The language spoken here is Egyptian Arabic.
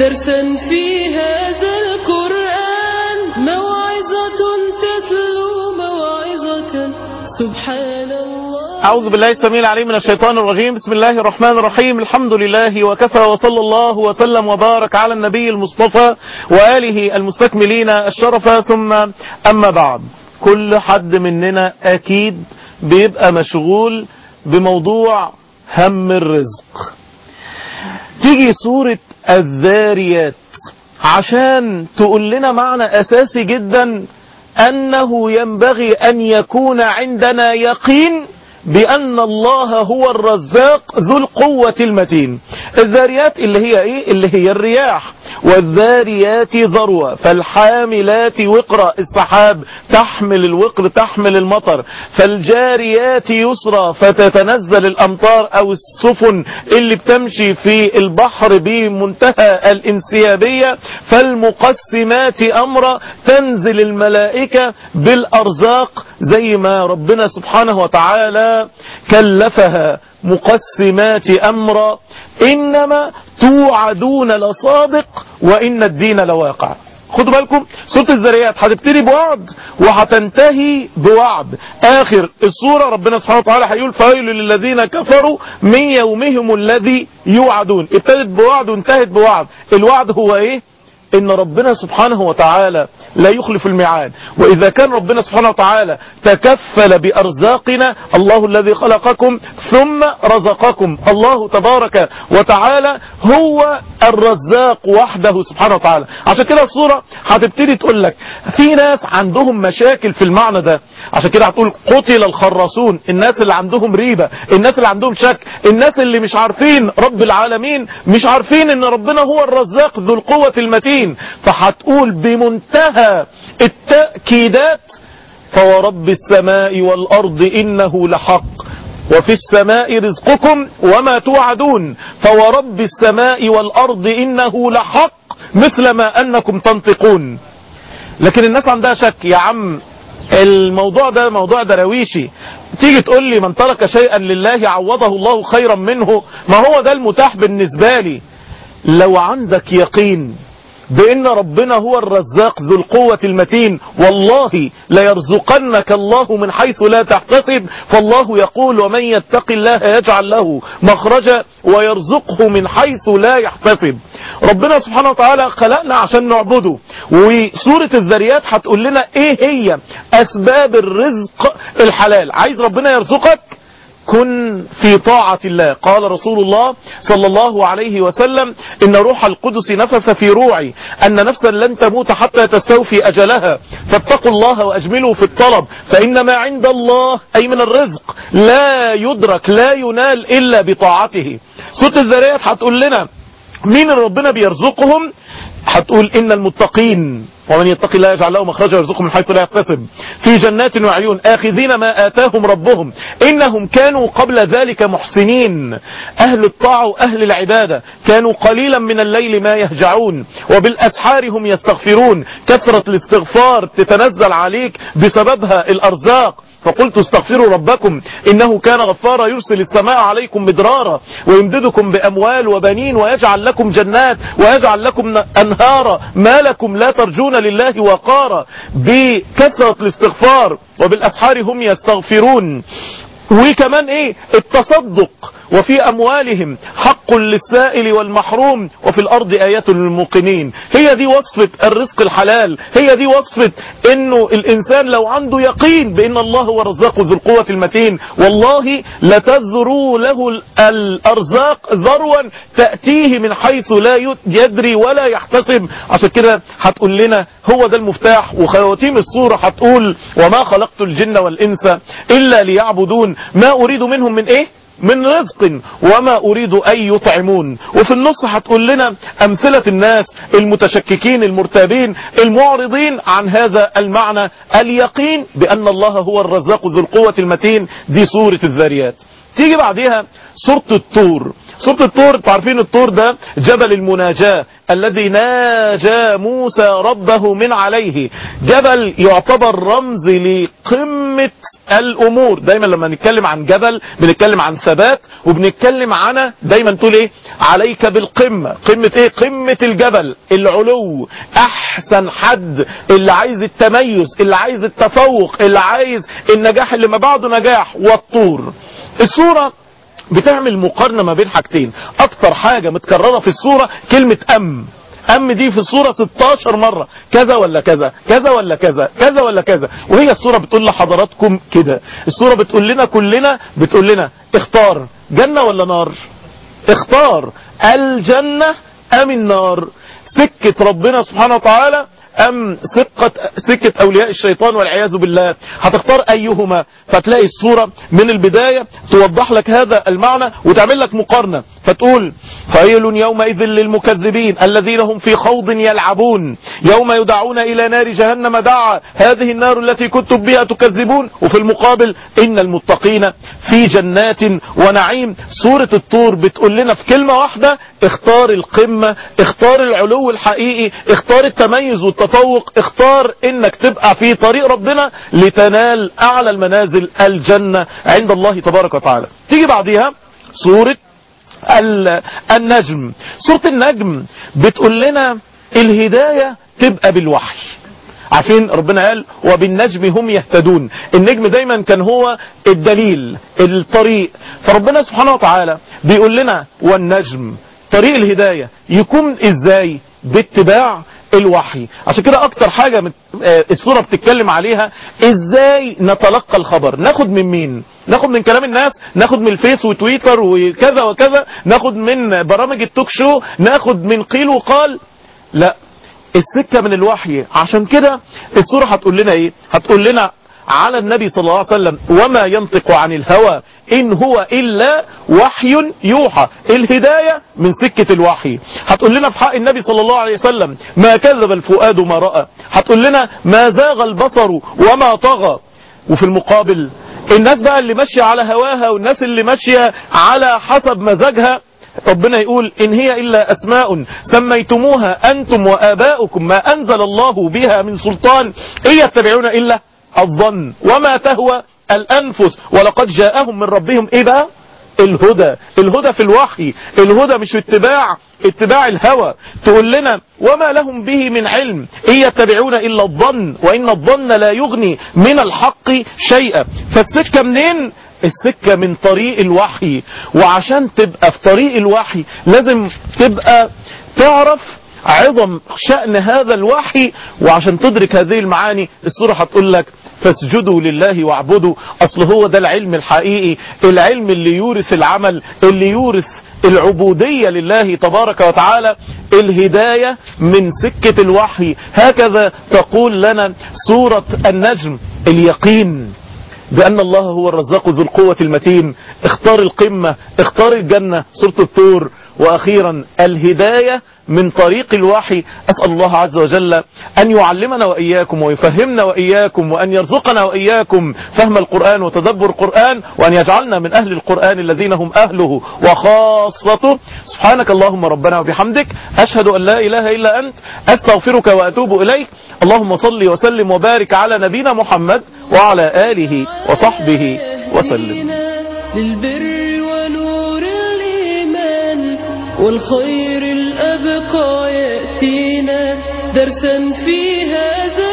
درسا في هذا القرآن موعظة تتلو موعظة سبحان الله أعوذ بالله السميع العليم من الشيطان الرجيم بسم الله الرحمن الرحيم الحمد لله وكفى وصلى الله وسلم وبارك على النبي المصطفى وآله المستكملين الشرف ثم أما بعد كل حد مننا أكيد بيبقى مشغول بموضوع هم الرزق تيجي سورة الذاريات عشان تقول لنا معنى أساسي جدا أنه ينبغي أن يكون عندنا يقين بأن الله هو الرزاق ذو القوة المتين الذاريات اللي هي ايه اللي هي الرياح والذاريات ذروة فالحاملات وقرا السحاب تحمل الوقر تحمل المطر فالجاريات يسرى فتتنزل الأمطار أو السفن اللي بتمشي في البحر بمنتهى الانسيابية فالمقسمات أمرا تنزل الملائكة بالأرزاق زي ما ربنا سبحانه وتعالى كلفها مقسمات أمرا إنما توعدون لصادق وإن الدين لواقع خدوا بالكم سورة الذريات هتبتدي بوعد وهتنتهي بوعد آخر السورة ربنا سبحانه وتعالى هيقول فويل للذين كفروا من يومهم الذي يوعدون ابتدت بوعد وانتهت بوعد الوعد هو ايه ان ربنا سبحانه وتعالى لا يخلف الميعاد واذا كان ربنا سبحانه وتعالى تكفل بارزاقنا الله الذي خلقكم ثم رزقكم الله تبارك وتعالى هو الرزاق وحده سبحانه وتعالى عشان كده الصورة هتبتدي تقول لك في ناس عندهم مشاكل في المعنى ده عشان كده هتقول قتل الخراصون الناس اللي عندهم ريبة الناس اللي عندهم شك الناس اللي مش عارفين رب العالمين مش عارفين ان ربنا هو الرزاق ذو القوة المتين فهتقول بمنتهى التأكيدات فورب السماء والأرض إنه لحق وفي السماء رزقكم وما توعدون فورب السماء والأرض إنه لحق مثل ما أنكم تنطقون لكن الناس عندها شك يا عم الموضوع ده موضوع درويشي تيجي تقول لي من ترك شيئا لله عوضه الله خيرا منه ما هو ده المتاح بالنسبة لي لو عندك يقين بأن ربنا هو الرزاق ذو القوة المتين والله ليرزقنك الله من حيث لا تحتسب فالله يقول ومن يتق الله يجعل له مخرجا ويرزقه من حيث لا يحتسب ربنا سبحانه وتعالى خلقنا عشان نعبده وسورة الذريات هتقول لنا ايه هي اسباب الرزق الحلال عايز ربنا يرزقك كن في طاعة الله قال رسول الله صلى الله عليه وسلم إن روح القدس نفس في روعي أن نفسا لن تموت حتى تستوفي أجلها فاتقوا الله وأجملوا في الطلب فإن ما عند الله أي من الرزق لا يدرك لا ينال إلا بطاعته سورة الذريات هتقول لنا مين اللي ربنا بيرزقهم هتقول إن المتقين ومن يتقي الله يجعل له مخرجا ويرزقه من حيث لا يحتسب في جنات وعيون آخذين ما آتاهم ربهم إنهم كانوا قبل ذلك محسنين أهل الطاعة وأهل العبادة كانوا قليلا من الليل ما يهجعون وبالأسحار هم يستغفرون كثرة الاستغفار تتنزل عليك بسببها الأرزاق فقلت استغفروا ربكم إنه كان غفارا يرسل السماء عليكم مدرارا ويمددكم بأموال وبنين ويجعل لكم جنات ويجعل لكم أنهارا ما لكم لا ترجون لله وقارا بكثرة الاستغفار وبالأسحار هم يستغفرون وكمان ايه التصدق وفي اموالهم حق للسائل والمحروم وفي الارض ايات للموقنين هي دي وصفة الرزق الحلال هي دي وصفة انه الانسان لو عنده يقين بان الله هو الرزاق ذو القوة المتين والله لتذروا له الارزاق ذروا تأتيه من حيث لا يدري ولا يحتسب عشان كده هتقول لنا هو ده المفتاح وخواتيم الصورة هتقول وما خلقت الجن والانس الا ليعبدون ما اريد منهم من ايه من رزق وما أريد أن يطعمون وفي النص هتقول لنا أمثلة الناس المتشككين المرتابين المعرضين عن هذا المعنى اليقين بأن الله هو الرزاق ذو القوة المتين دي سورة الذاريات تيجي بعدها سورة الطور سورة الطور تعرفين الطور ده جبل المناجاة الذي ناجى موسى ربه من عليه جبل يعتبر رمز لقمة الأمور دايما لما نتكلم عن جبل بنتكلم عن ثبات وبنتكلم عن دايما تقول ايه عليك بالقمة قمة ايه قمة الجبل العلو احسن حد اللي عايز التميز اللي عايز التفوق اللي عايز النجاح اللي ما بعده نجاح والطور الصورة بتعمل مقارنة ما بين حاجتين اكتر حاجة متكررة في الصورة كلمة ام ام دي في الصورة 16 مرة كذا ولا كذا كذا ولا كذا كذا ولا كذا وهي الصورة بتقول لحضراتكم كده الصورة بتقول لنا كلنا بتقول لنا اختار جنة ولا نار اختار الجنة ام النار سكة ربنا سبحانه وتعالى ام سكة, سكة اولياء الشيطان والعياذ بالله هتختار ايهما فتلاقي الصورة من البداية توضح لك هذا المعنى وتعمل لك مقارنة فتقول فويل يومئذ للمكذبين الذين هم في خوض يلعبون يوم يدعون الى نار جهنم دعا هذه النار التي كنتم بها تكذبون وفي المقابل ان المتقين في جنات ونعيم سورة الطور بتقول لنا في كلمة واحدة اختار القمة اختار العلو الحقيقي اختار التميز والتفوق اختار انك تبقى في طريق ربنا لتنال اعلى المنازل الجنة عند الله تبارك وتعالى تيجي بعديها سورة النجم سورة النجم بتقول لنا الهداية تبقى بالوحي عارفين ربنا قال وبالنجم هم يهتدون النجم دايما كان هو الدليل الطريق فربنا سبحانه وتعالى بيقول لنا والنجم طريق الهداية يكون ازاي باتباع الوحي عشان كده اكتر حاجة مت... آه السورة بتتكلم عليها ازاي نتلقى الخبر ناخد من مين ناخد من كلام الناس ناخد من الفيس وتويتر وكذا وكذا ناخد من برامج التوك شو ناخد من قيل وقال لا السكة من الوحي عشان كده السورة هتقول لنا ايه هتقول لنا على النبي صلى الله عليه وسلم وما ينطق عن الهوى إن هو إلا وحي يوحى الهداية من سكة الوحي هتقول لنا في حق النبي صلى الله عليه وسلم ما كذب الفؤاد ما رأى هتقول لنا ما زاغ البصر وما طغى وفي المقابل الناس بقى اللي ماشية على هواها والناس اللي ماشية على حسب مزاجها ربنا يقول إن هي إلا أسماء سميتموها أنتم وآباؤكم ما أنزل الله بها من سلطان إن يتبعون إلا الظن وما تهوى الأنفس ولقد جاءهم من ربهم إيه بقى الهدى الهدى في الوحي الهدى مش اتباع اتباع الهوى تقول لنا وما لهم به من علم إن يتبعون إلا الظن وإن الظن لا يغني من الحق شيئا فالسكة منين السكة من طريق الوحي وعشان تبقى في طريق الوحي لازم تبقى تعرف عظم شأن هذا الوحي وعشان تدرك هذه المعاني السورة هتقول لك فاسجدوا لله واعبدوا اصل هو ده العلم الحقيقي العلم اللي يورث العمل اللي يورث العبودية لله تبارك وتعالى الهداية من سكة الوحي هكذا تقول لنا سورة النجم اليقين بأن الله هو الرزاق ذو القوة المتين اختار القمة اختار الجنة سورة الطور وأخيرا الهداية من طريق الوحي أسأل الله عز وجل أن يعلمنا وإياكم ويفهمنا وإياكم وأن يرزقنا وإياكم فهم القرآن وتدبر القرآن وأن يجعلنا من أهل القرآن الذين هم أهله وخاصته سبحانك اللهم ربنا وبحمدك أشهد أن لا إله إلا أنت أستغفرك وأتوب إليك اللهم صل وسلم وبارك على نبينا محمد وعلى آله وصحبه وسلم للبر ونور الإيمان والخير الأبقى يأتينا درسا في هذا